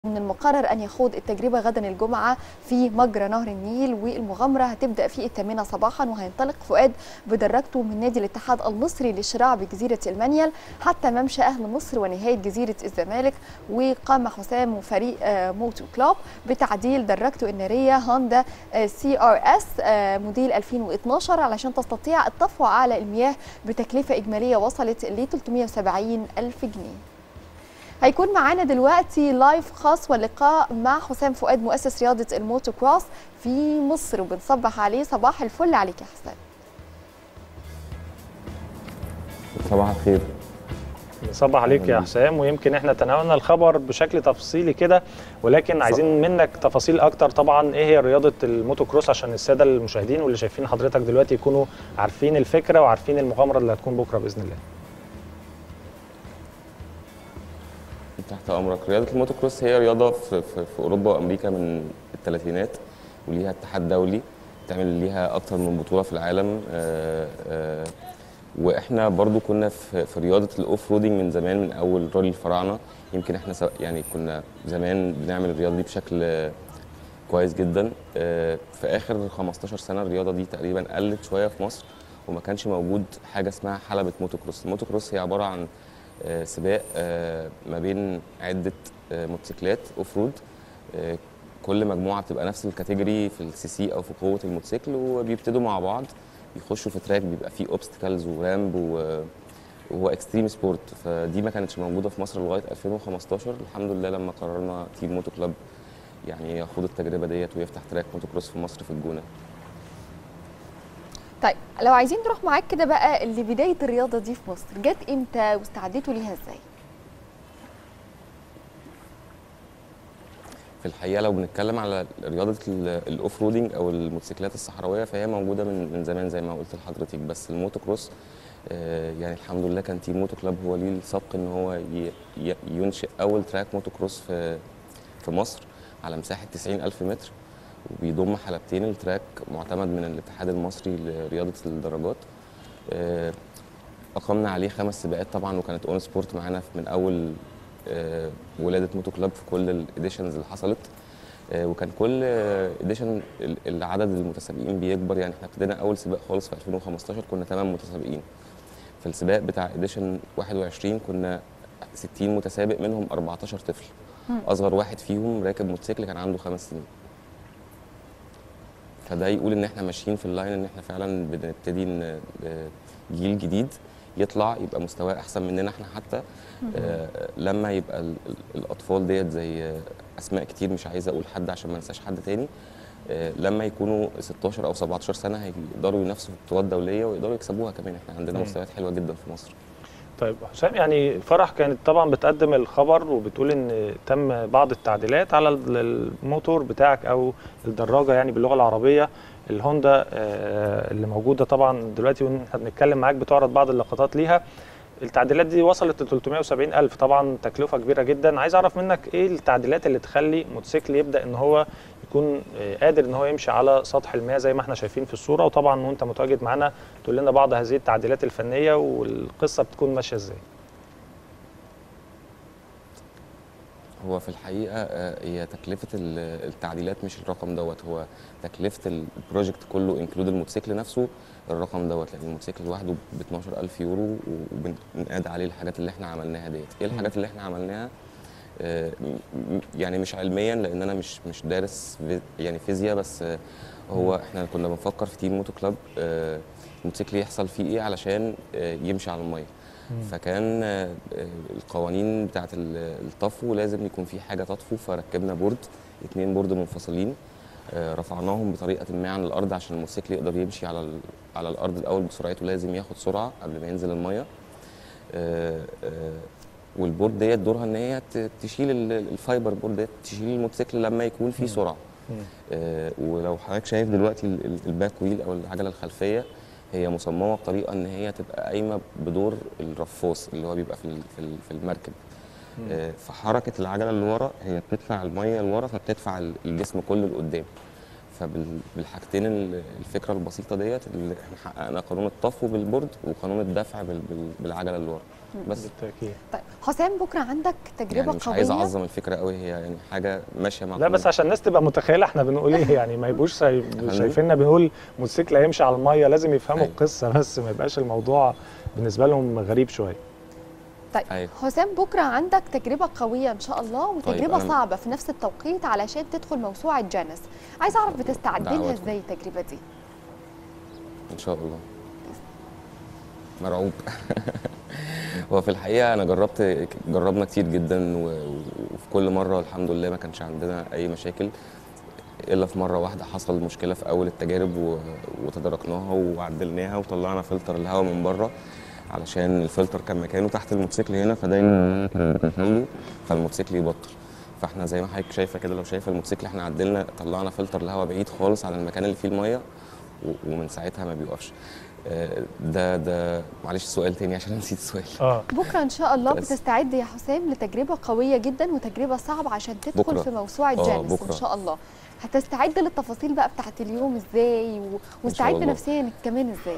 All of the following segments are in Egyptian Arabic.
من المقرر أن يخوض التجربة غدا الجمعة في مجرى نهر النيل والمغامرة هتبدأ في الثامنة صباحا وهينطلق فؤاد بدرجته من نادي الاتحاد المصري للشراع بجزيرة المنيل حتى ممشى أهل مصر ونهاية جزيرة الزمالك وقام حسام وفريق آه، موتو كلوب بتعديل دراجته النارية هوندا سي ار اس موديل 2012 علشان تستطيع الطفو على المياه بتكلفة إجمالية وصلت ل 370 ألف جنيه هيكون معانا دلوقتي لايف خاص واللقاء مع حسام فؤاد مؤسس رياضة الموتو كروس في مصر وبنصبح عليه صباح الفل عليك يا حسام صباح الخير صباح عليك يا حسام ويمكن احنا تناولنا الخبر بشكل تفصيلي كده ولكن عايزين منك تفاصيل اكتر طبعا ايه هي رياضه الموتو كروس عشان الساده المشاهدين واللي شايفين حضرتك دلوقتي يكونوا عارفين الفكره وعارفين المغامره اللي هتكون بكره باذن الله تحت امرك رياضه الموتو كروس هي رياضه في, في, في اوروبا وامريكا من الثلاثينات وليها اتحاد دولي تعمل ليها اكتر من بطوله في العالم آآ آآ واحنا برضو كنا في, في رياضه الاوف رودنج من زمان من اول رالي الفراعنه يمكن احنا سو- يعني كنا زمان بنعمل الرياضه دي بشكل كويس جدا آه، في اخر 15 سنه الرياضه دي تقريبا قلت شويه في مصر وما كانش موجود حاجه اسمها حلبة موتو كروس الموتو كروس هي عباره عن آه، سباق آه، ما بين عده آه، موتوسيكلات اوف رود آه، كل مجموعه بتبقى نفس الكاتيجوري في السي سي او في قوه الموتوسيكل وبيبتدوا مع بعض بيخشوا في تراك بيبقى فيه اوبستكلز ورامب و وهو اكستريم سبورت فدي ما كانتش موجوده في مصر لغايه 2015 الحمد لله لما قررنا تيم موتو كلاب يعني ياخد التجربه ديت ويفتح تراك موتو كروس في مصر في الجونه طيب لو عايزين نروح معاك كده بقى لبداية الرياضة دي في مصر جت امتى واستعديتوا ليها ازاي؟ في الحقيقه لو بنتكلم على رياضه ال- الاوف رودنج او الموتوسيكلات الصحراويه فهي موجوده من من زمان زي ما قلت لحضرتك بس الموتو كروس آه، يعني الحمد لله كان تيم موتو كلاب هو ليه السبق ان هو ي- ي- ينشئ اول تراك موتو كروس في في مصر على مساحه 90 الف متر وبيضم حلبتين التراك معتمد من الاتحاد المصري لرياضه الدراجات آه، اقمنا عليه خمس سباقات طبعا وكانت اون سبورت معانا في- من اول آه، ولاده موتو كلاب في كل الايديشنز اللي حصلت آه، وكان كل ايديشن العدد المتسابقين بيكبر يعني احنا ابتدينا اول سباق خالص في 2015 كنا 8 متسابقين في السباق بتاع ايديشن 21 كنا 60 متسابق منهم 14 طفل اصغر واحد فيهم راكب موتوسيكل كان عنده خمس سنين فده يقول ان احنا ماشيين في اللاين ان احنا فعلا بنبتدي ان آه، جيل جديد يطلع يبقى مستواه احسن مننا احنا حتى آه، لما يبقى ال- ال- الاطفال ديت زي آه، اسماء كتير مش عايز اقول حد عشان ما انساش حد تاني آه، لما يكونوا 16 او 17 سنه هيقدروا ينافسوا في بطولات دوليه ويقدروا يكسبوها كمان احنا عندنا مم. مستويات حلوه جدا في مصر طيب حسام يعني فرح كانت طبعا بتقدم الخبر وبتقول ان تم بعض التعديلات على ال- الموتور بتاعك او الدراجه يعني باللغه العربيه الهوندا آه، اللي موجوده طبعا دلوقتي واحنا بنتكلم معاك بتعرض بعض اللقطات ليها التعديلات دي وصلت ل 370 الف طبعا تكلفه كبيره جدا عايز اعرف منك ايه التعديلات اللي تخلي موتوسيكل يبدا ان هو يكون آه، قادر ان هو يمشي على سطح المياه زي ما احنا شايفين في الصوره وطبعا وانت متواجد معانا تقول لنا بعض هذه التعديلات الفنيه والقصه بتكون ماشيه ازاي هو في الحقيقه آه، هي تكلفه ال- التعديلات مش الرقم دوت هو تكلفه البروجكت كله انكلود الموتوسيكل نفسه الرقم دوت لان الموتوسيكل لوحده ب 12000 يورو وبنقاد عليه الحاجات اللي احنا عملناها ديت ايه الحاجات اللي احنا عملناها آه، م- م- يعني مش علميا لان انا مش مش دارس في- يعني فيزياء بس آه، هو احنا كنا بنفكر في تيم موتو كلاب آه، الموتوسيكل يحصل فيه ايه علشان آه، يمشي على الميه فكان آه، آه، القوانين بتاعه ال- الطفو لازم يكون في حاجه تطفو فركبنا بورد اتنين بورد منفصلين آه، رفعناهم بطريقه ما عن الارض عشان الموتوسيكل يقدر يمشي على ال- على الارض الاول بسرعته لازم ياخد سرعه قبل ما ينزل الميه آه، آه، والبورد ديت دورها ان هي ت- تشيل ال- الفايبر بورد ديت تشيل الموتوسيكل لما يكون في سرعه آه، ولو حضرتك شايف دلوقتي ال- ال- الباك ويل او العجله الخلفيه هي مصممه بطريقه ان هي تبقى قايمه بدور الرفاص اللي هو بيبقى في ال- في ال- في المركب آه، فحركه العجله اللي ورا هي بتدفع الميه لورا فبتدفع ال- الجسم كله لقدام فبالحاجتين ال- الفكره البسيطه ديت اللي احنا حققنا قانون الطفو بالبورد وقانون الدفع بال- بال- بالعجله اللي ورا بس بالتاكيد طيب حسام بكره عندك تجربه يعني مش قويه عايز اعظم الفكره قوي هي يعني حاجه ماشيه مع لا كل بس عشان الناس تبقى متخيله احنا بنقول ايه يعني ما يبقوش شايف- فندم؟ شايفيننا بنقول موتوسيكل هيمشي على الميه لازم يفهموا أيوة. القصه بس ما يبقاش الموضوع بالنسبه لهم غريب شويه طيب أيوة. حسام بكره عندك تجربه قويه ان شاء الله وتجربه أنا- صعبه في نفس التوقيت علشان تدخل موسوعه جانس عايز اعرف بتستعد لها دعواتكم. ازاي التجربه دي ان شاء الله مرعوب هو في الحقيقه انا جربت جربنا كتير جدا و- وفي كل مره الحمد لله ما كانش عندنا اي مشاكل الا في مره واحده حصل مشكله في اول التجارب و- وتداركناها وعدلناها وطلعنا فلتر الهواء من بره علشان الفلتر كان مكانه تحت الموتوسيكل هنا فدايما كان بنحاوله فالموتوسيكل يبطل فاحنا زي ما حضرتك شايفه كده لو شايفه الموتوسيكل احنا عدلنا طلعنا فلتر الهواء بعيد خالص عن المكان اللي فيه الميه و- ومن ساعتها ما بيوقفش آه، ده ده معلش سؤال تاني عشان نسيت السؤال اه بكره ان شاء الله بس. بتستعد يا حسام لتجربه قويه جدا وتجربه صعبه عشان تدخل بكرة. في موسوعه آه، جانس ان بكرة. شاء الله هتستعد للتفاصيل بقى بتاعت اليوم ازاي و... واستعد الله. نفسيا كمان ازاي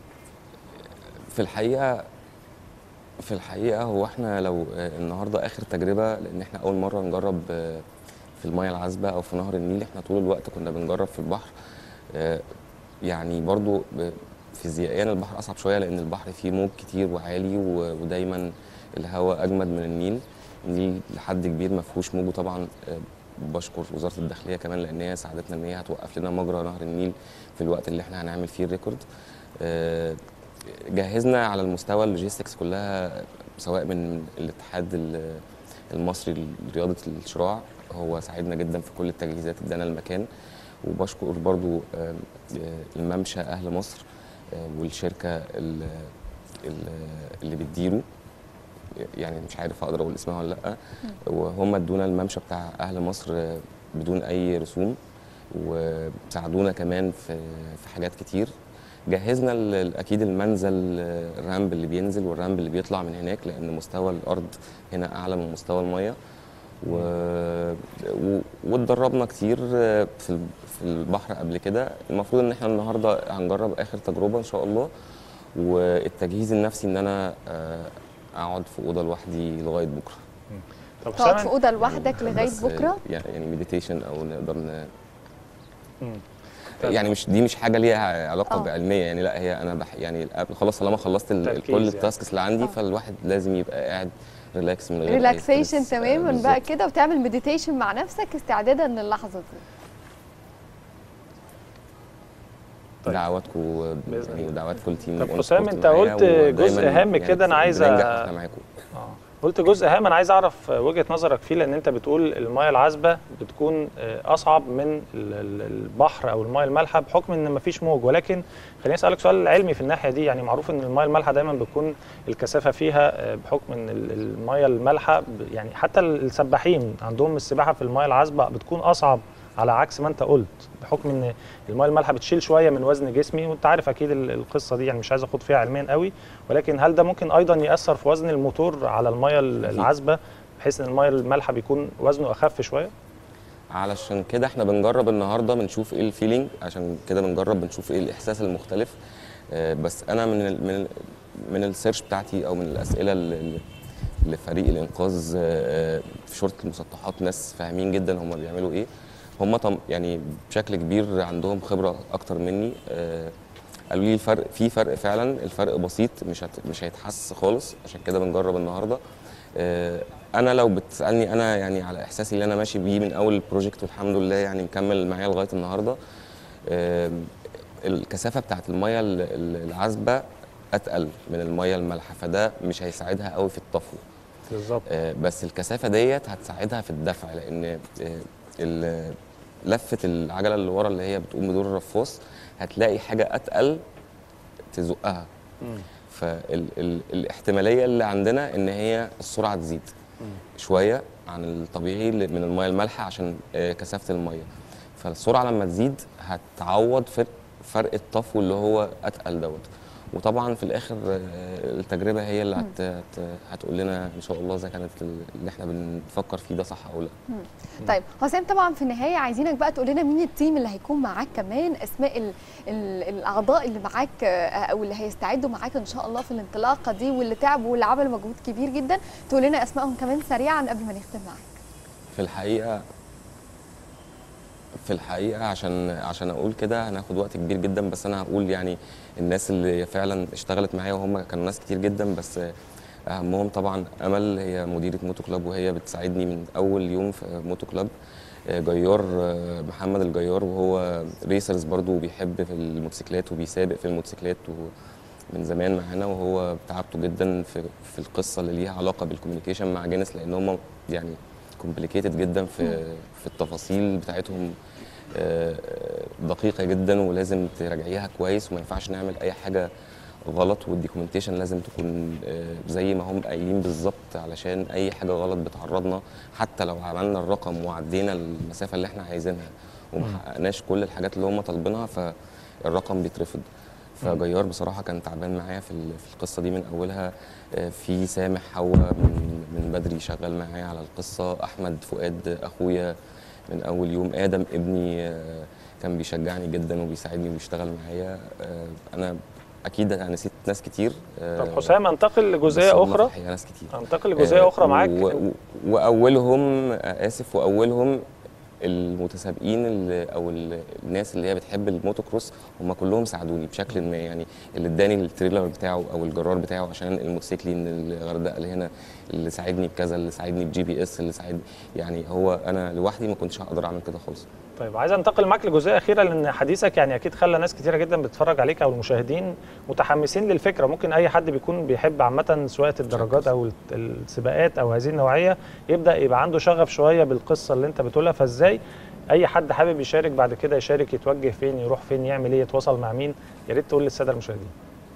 في الحقيقه في الحقيقه هو احنا لو آه، النهارده اخر تجربه لان احنا اول مره نجرب آه، في الميه العذبه او في نهر النيل احنا طول الوقت كنا بنجرب في البحر آه، يعني برضو ب- فيزيائيا البحر اصعب شويه لان البحر فيه موج كتير وعالي و- ودايما الهواء اجمد من النيل النيل لحد كبير ما فيهوش موج وطبعا آه، بشكر وزاره الداخليه كمان لان هي ساعدتنا ان هي هتوقف لنا مجرى نهر النيل في الوقت اللي احنا هنعمل فيه الريكورد آه، جهزنا على المستوى اللوجيستكس كلها سواء من الاتحاد ال- المصري لرياضه الشراع هو ساعدنا جدا في كل التجهيزات ادانا المكان وبشكر برضو آه، آه، الممشى اهل مصر آه، والشركه ال- ال- اللي بتديره يعني مش عارف اقدر اقول اسمها ولا لا وهم ادونا الممشى بتاع اهل مصر آه، بدون اي رسوم وساعدونا كمان في في حاجات كتير جهزنا ال- ال- اكيد المنزل آه، الرامب اللي بينزل والرامب اللي بيطلع من هناك لان مستوى الارض هنا اعلى من مستوى الميه و... و... واتدربنا كتير آه، في ال- في البحر قبل كده المفروض ان احنا النهارده هنجرب اخر تجربه ان شاء الله والتجهيز النفسي ان انا آه، اقعد في اوضه لوحدي لغايه بكره طب تقعد في حسام اوضه لوحدك لغايه بس، بكره آه، يعني مديتيشن او نقدر ن... مم. يعني مش دي مش حاجه ليها علاقه آه. بعلميه يعني لا هي انا بح يعني قبل- خلاص طالما خلصت ال- تركيز كل يعني. التاسكس اللي عندي آه. فالواحد لازم يبقى قاعد ريلاكس من غير أي ريلاكسيشن ستريس. آه، تماما بالظبط. بقى كده وتعمل مديتيشن مع نفسك استعدادا للحظه دي طيب. دعواتكم بإذن يعني الله. ودعوات كل تيم طب أون حسام، سبورت أنت معايا قلت ودايماً جزء هام يعني كده أنا عايز بننجح أ- واحنا معاكم آه. قلت جزء هام انا عايز اعرف وجهه نظرك فيه لان انت بتقول المايه العذبه بتكون آه، اصعب من ال- ال- البحر او المايه المالحه بحكم ان مفيش موج ولكن خليني اسالك سؤال علمي في الناحيه دي يعني معروف ان المايه المالحه دايما بتكون الكثافه فيها آه، بحكم ان ال- المايه المالحه ب- يعني حتى السباحين عندهم السباحه في المايه العذبه بتكون اصعب على عكس ما انت قلت بحكم ان المايه المالحه بتشيل شويه من وزن جسمي وانت عارف اكيد ال- القصه دي يعني مش عايز اخد فيها علميا قوي ولكن هل ده ممكن ايضا ياثر في وزن الموتور على المايه ال- أكيد. العذبه بحيث ان المايه المالحه بيكون وزنه اخف شويه علشان كده احنا بنجرب النهارده بنشوف ايه الفيلينج عشان كده بنجرب بنشوف ايه الاحساس المختلف آه، بس انا من ال من ال من السيرش بتاعتي او من الاسئله اللي لفريق الانقاذ آه، آه، في شرطه المسطحات ناس فاهمين جدا هم بيعملوا ايه هم طم يعني بشكل كبير عندهم خبره اكتر مني آه، قالوا لي الفرق في فرق فعلا الفرق بسيط مش هت مش هيتحس خالص عشان كده بنجرب النهارده آه، انا لو بتسالني انا يعني على احساسي اللي انا ماشي بيه من اول البروجكت والحمد لله يعني مكمل معايا لغايه النهارده آم، الكثافه بتاعت الميه ال- ال- العذبه اتقل من الميه المالحه فده مش هيساعدها قوي في الطفو بالظبط آه، بس الكثافه ديت هتساعدها في الدفع لان آه، ال- لفه العجله اللي ورا اللي هي بتقوم بدور الرفاص هتلاقي حاجه اتقل تزقها فالاحتماليه اللي عندنا ان هي السرعه تزيد شويه عن الطبيعي اللي من الميه المالحه عشان آه، كثافه الميه فالسرعه لما تزيد هتعوض فرق فرق الطفو اللي هو اتقل دوت وطبعا في الاخر آه، التجربه هي اللي هت هت هتقول لنا ان شاء الله اذا كانت اللي احنا بنفكر فيه ده صح او لا طيب حسام طبعا في النهايه عايزينك بقى تقول لنا مين التيم اللي هيكون معاك كمان اسماء ال ال الاعضاء اللي معاك آه، او اللي هيستعدوا معاك ان شاء الله في الانطلاقه دي واللي تعبوا واللي عملوا مجهود كبير جدا تقول لنا اسمائهم كمان سريعا قبل ما نختم معاك في الحقيقه في الحقيقه عشان عشان اقول كده هناخد وقت كبير جدا بس انا هقول يعني الناس اللي فعلا اشتغلت معايا وهم كانوا ناس كتير جدا بس اهمهم طبعا امل هي مديره موتو كلاب وهي بتساعدني من اول يوم في موتو كلاب آه، جيار آه، محمد الجيار وهو ريسرز برضو بيحب في الموتوسيكلات وبيسابق في الموتوسيكلات من زمان معانا وهو تعبته جدا في في القصه اللي ليها علاقه بالكوميونيكيشن مع جينيس لان هم يعني كومبليكيتد جدا في في التفاصيل بتاعتهم آه، دقيقه جدا ولازم تراجعيها كويس وما ينفعش نعمل اي حاجه غلط والديكومنتيشن لازم تكون آه، زي ما هم قايلين بالظبط علشان اي حاجه غلط بتعرضنا حتى لو عملنا الرقم وعدينا المسافه اللي احنا عايزينها وما حققناش كل الحاجات اللي هم طالبينها فالرقم بيترفض فجيار بصراحه كان تعبان معايا في ال- في القصه دي من اولها آه، في سامح حوا من من بدري شغال معايا على القصه احمد فؤاد اخويا من اول يوم ادم ابني آه، كان بيشجعني جدا وبيساعدني وبيشتغل معايا آه، انا اكيد انا نسيت ناس كتير آه، طب حسام انتقل بس لجزئيه هم اخرى في الحقيقة ناس كتير انتقل لجزئيه اخرى معاك و- و- واولهم آه، اسف واولهم المتسابقين اللي او ال- الناس اللي هي بتحب الموتو كروس هم كلهم ساعدوني بشكل ما يعني اللي اداني التريلر بتاعه او الجرار بتاعه عشان الموتوسيكلي من الغردقه لهنا اللي ساعدني بكذا اللي ساعدني بجي بي اس اللي ساعدني يعني هو انا لوحدي ما كنتش هقدر اعمل كده خالص طيب عايز انتقل معاك لجزئيه اخيره لان حديثك يعني اكيد خلى ناس كتيره جدا بتتفرج عليك او المشاهدين متحمسين للفكره ممكن اي حد بيكون بيحب عامه سواقه الدراجات او الت- السباقات او هذه النوعيه يبدا يبقى عنده شغف شويه بالقصه اللي انت بتقولها فازاي اي حد حابب يشارك بعد كده يشارك يتوجه فين يروح فين يعمل ايه يتواصل مع مين يا ريت تقول للساده المشاهدين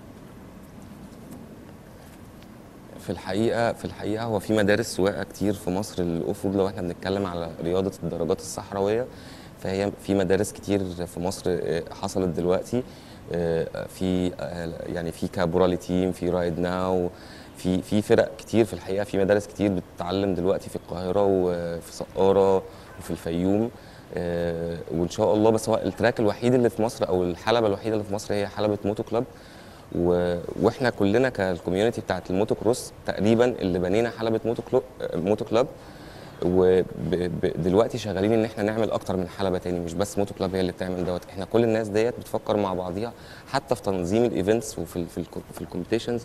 في الحقيقه في الحقيقه هو في مدارس سواقه كتير في مصر الاوف رود لو احنا بنتكلم على رياضه الدراجات الصحراويه فهي في مدارس كتير في مصر آه، حصلت دلوقتي آه، في آه، يعني في كابورالي تيم في رايد ناو في في فرق كتير في الحقيقه في مدارس كتير بتتعلم دلوقتي في القاهره وفي سقاره وفي الفيوم آه، وان شاء الله بس هو التراك الوحيد اللي في مصر او الحلبه الوحيده اللي في مصر هي حلبه موتو كلاب و... واحنا كلنا كالكوميونتي بتاعت الموتو كروس تقريبا اللي بنينا حلبه موتو كلوب موتو كلاب ودلوقتي شغالين ان احنا نعمل اكتر من حلبه تاني مش بس موتو كلاب هي اللي بتعمل دوت احنا كل الناس ديت بتفكر مع بعضيها حتى في تنظيم الايفنتس وفي ال في, ال في الكومبيتيشنز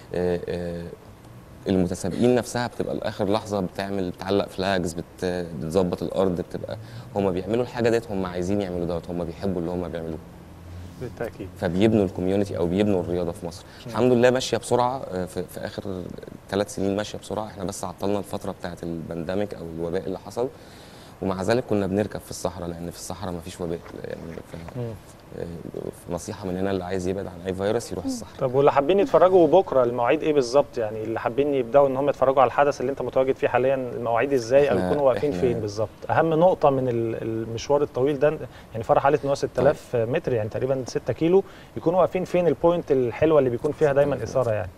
المتسابقين نفسها بتبقى لاخر لحظه بتعمل بتعلق فلاجز بت بتظبط الارض بتبقى هم بيعملوا الحاجه ديت هم عايزين يعملوا دوت هم بيحبوا اللي هم بيعملوه بالتاكيد فبيبنوا الكوميونتي او بيبنوا الرياضه في مصر الحمد لله ماشيه بسرعه آه، في, في اخر ثلاث سنين ماشيه بسرعه احنا بس عطلنا الفتره بتاعه البانديميك او الوباء اللي حصل ومع ذلك كنا بنركب في الصحراء لان في الصحراء ما فيش وباء يعني ف- مم. آه، نصيحه من هنا اللي عايز يبعد عن اي فيروس يروح الصحراء طب واللي حابين يتفرجوا بكره المواعيد ايه بالظبط يعني اللي حابين يبداوا ان هم يتفرجوا على الحدث اللي انت متواجد فيه حاليا المواعيد ازاي او إحنا- يكونوا واقفين إحنا- فين بالظبط اهم نقطه من ال- المشوار الطويل ده يعني فرح قالت ان هو 6000 متر يعني تقريبا 6 كيلو يكونوا واقفين فين البوينت الحلوه اللي بيكون فيها دايما اثاره يعني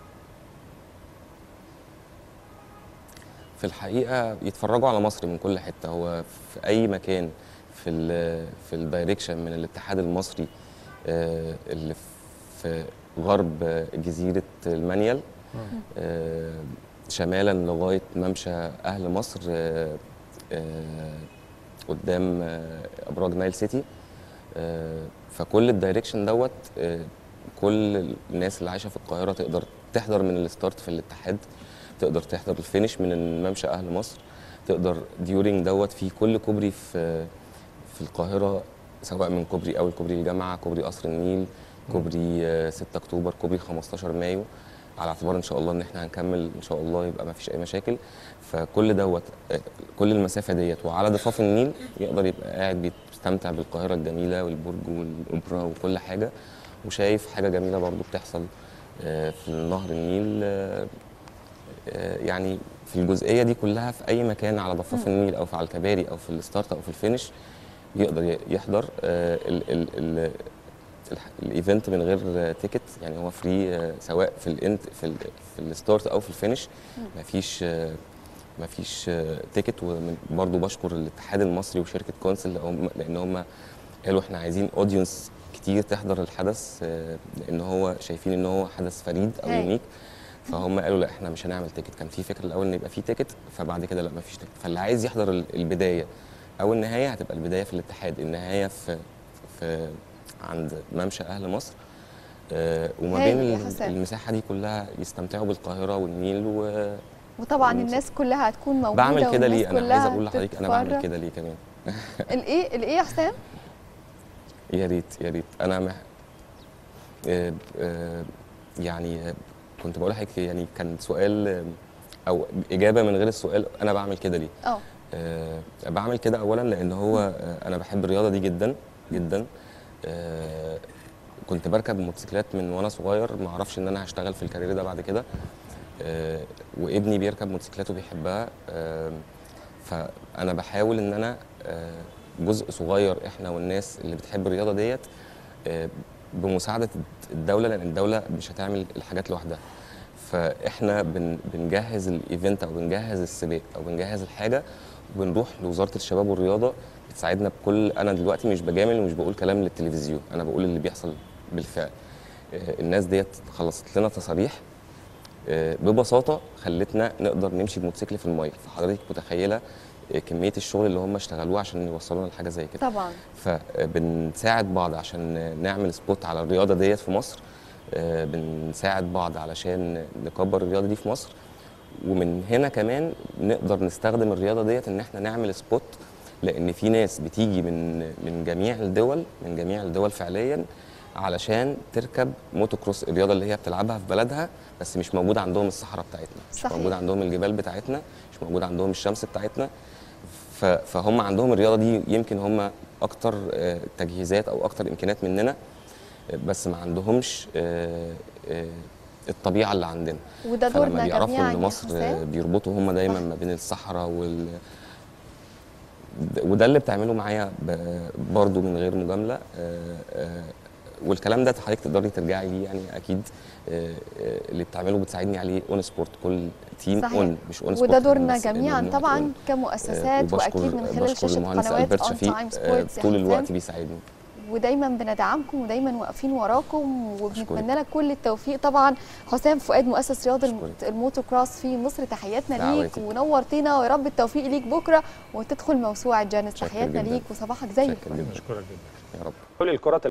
في الحقيقه يتفرجوا على مصر من كل حته هو في اي مكان في ال في الدايركشن من الاتحاد المصري آه، اللي في غرب آه، جزيره المانيال آه، شمالا لغايه ممشى اهل مصر آه، آه، قدام آه، ابراج نايل سيتي آه، فكل الدايركشن دوت آه، كل الناس اللي عايشه في القاهره تقدر تحضر من الستارت في الاتحاد تقدر تحضر الفينش من ممشى اهل مصر تقدر ديورينج دوت في كل كوبري في في القاهره سواء من كوبري اول كوبري الجامعه كوبري قصر النيل كوبري آه، 6 اكتوبر كوبري 15 مايو على اعتبار ان شاء الله ان احنا هنكمل ان شاء الله يبقى ما فيش اي مشاكل فكل دوت آه، كل المسافه ديت وعلى ضفاف النيل يقدر يبقى قاعد بيستمتع بالقاهره الجميله والبرج والاوبرا وكل حاجه وشايف حاجه جميله برضو بتحصل آه، في نهر النيل آه، آه، يعني في الجزئيه دي كلها في اي مكان على ضفاف النيل او في على الكباري او في الستارت او في الفينش يقدر ي- يحضر آه، ال ال ال الح- الايفنت من غير تيكت يعني هو فري سواء في الانت في ال في الستارت او في الفينش مفيش آه، مفيش تيكت وبرضه بشكر الاتحاد المصري وشركه كونسل لأن- لان هم قالوا احنا عايزين اودينس كتير تحضر الحدث آه، لان هو شايفين ان هو حدث فريد او هاي. يونيك فهم قالوا لا احنا مش هنعمل تيكت كان في فكره الاول ان يبقى في تيكت فبعد كده لا مفيش تيكت فاللي عايز يحضر ال- البدايه او النهايه هتبقى البدايه في الاتحاد النهايه في في عند ممشى اهل مصر آه، وما هايل بين يا ال- حسام. المساحه دي كلها يستمتعوا بالقاهره والنيل و وطبعا والموسيقى. الناس كلها هتكون موجوده بعمل كده والناس ليه انا عايز كلها اقول لحضرتك انا بعمل تتفرج. كده ليه كمان الايه الايه يا حسام يا ريت يا ريت انا مح... آه، آه، يعني آه، كنت بقول لحضرتك يعني كان سؤال آه، او اجابه من غير السؤال انا بعمل كده ليه اه آه، بعمل كده اولا لان هو آه، انا بحب الرياضه دي جدا جدا آه، كنت بركب موتوسيكلات من وانا صغير ما اعرفش ان انا هشتغل في الكارير ده بعد كده آه، وابني بيركب موتوسيكلات وبيحبها آه، فانا بحاول ان انا آه، جزء صغير احنا والناس اللي بتحب الرياضه ديت آه، بمساعده الدوله لان الدوله مش هتعمل الحاجات لوحدها فاحنا بن بنجهز الايفنت او بنجهز السباق او بنجهز الحاجه وبنروح لوزاره الشباب والرياضه بتساعدنا بكل انا دلوقتي مش بجامل ومش بقول كلام للتلفزيون انا بقول اللي بيحصل بالفعل آه، الناس ديت خلصت لنا تصاريح آه، ببساطه خلتنا نقدر نمشي بموتوسيكل في الميه فحضرتك متخيله آه، كميه الشغل اللي هم اشتغلوه عشان يوصلونا لحاجه زي كده طبعا فبنساعد بعض عشان نعمل سبوت على الرياضه ديت في مصر آه، بنساعد بعض علشان نكبر الرياضه دي في مصر ومن هنا كمان نقدر نستخدم الرياضه ديت ان احنا نعمل سبوت لان في ناس بتيجي من من جميع الدول من جميع الدول فعليا علشان تركب موتو كروس الرياضه اللي هي بتلعبها في بلدها بس مش موجوده عندهم الصحراء بتاعتنا مش صحيح. موجوده عندهم الجبال بتاعتنا مش موجوده عندهم الشمس بتاعتنا ف- فهم عندهم الرياضه دي يمكن هم اكتر آه، تجهيزات او اكتر امكانيات مننا آه، بس ما عندهمش آه، آه، الطبيعه اللي عندنا وده فلما دورنا بيعرفوا جميعا ان يا مصر حسام. بيربطوا هم دايما صح. ما بين الصحراء وال وده اللي بتعمله معايا ب- برضو من غير مجامله آه، آه، والكلام ده حضرتك تقدري ترجعي ليه يعني اكيد آه، آه، اللي بتعمله بتساعدني عليه اون سبورت كل تيم صحيح. اون مش اون سبورت وده دورنا بس، جميعا مجموعة طبعا أون. كمؤسسات آه، واكيد من خلال بشكر شاشه المهندس قنوات ألبرت اون شفيق تايم آه، سبورتس يا طول حسام. الوقت بيساعدني ودايما بندعمكم ودايما واقفين وراكم أشكرك. وبنتمنى لك كل التوفيق طبعا حسام فؤاد مؤسس رياضه أشكرك. الموتو كروس في مصر تحياتنا ليك دعواتك. ونورتنا ويا رب التوفيق ليك بكره وتدخل موسوعه جانس شكرا تحياتنا جداً. ليك وصباحك زي شكرا الفل جدا بشكرك جدا يا رب كل الكرات